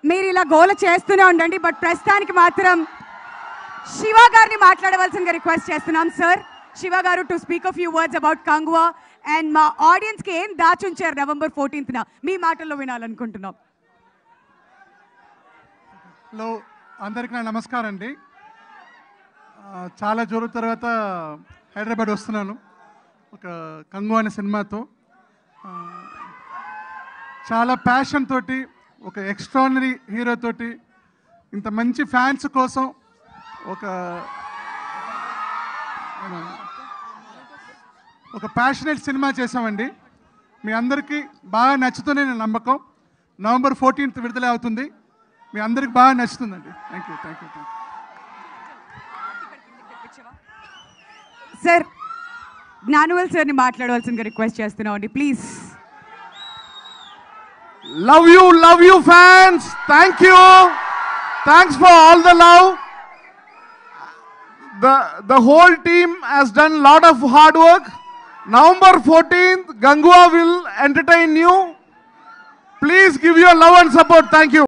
మీరు ఇలా గోల చేస్తూనే ఉండండి బట్ ప్రస్తుతానికి మాత్రం శివ గారిని మాట్లాడవలసిందిగా రిక్వెస్ట్ చేస్తున్నాం సార్ శివ గారు to speak of you words about Kanguva and మా ఆడియన్స్ కి ఏం దాచుంచారు నవంబర్ ఫోర్టీన్త్ మీ మాటల్లో వినాలనుకుంటున్నాం హలో అందరికీ నా నమస్కారం అండి ఆ, చాలా జోరు తర్వాత హైదరాబాద్ వస్తున్నాను ఒక కంగు అనే సినిమాతో ఆ, చాలా ప్యాషన్ తోటి ఒక ఎక్స్ట్రానరీ హీరో తోటి ఇంత మంచి ఫ్యాన్స్ కోసం ఒక ఒక ప్యాషనేట్ సినిమా చేసామండి మీ అందరికీ బాగా నచ్చుతుందని నేను నమ్మకం నవంబర్ ఫోర్టీన్త్ విడుదల అవుతుంది మీ అందరికి బాగా నచ్చుతుందండి thank you thank you thank you sir Gnanavel సార్ని మాట్లాడవలసిందిగా రిక్వెస్ట్ చేస్తున్నాం అండి please Love you, love you, fans. Thank you. Thanks for all the love. The, the whole team has done lot of hard work. November 14th, Gangua will entertain you. Please give your love and support. Thank you.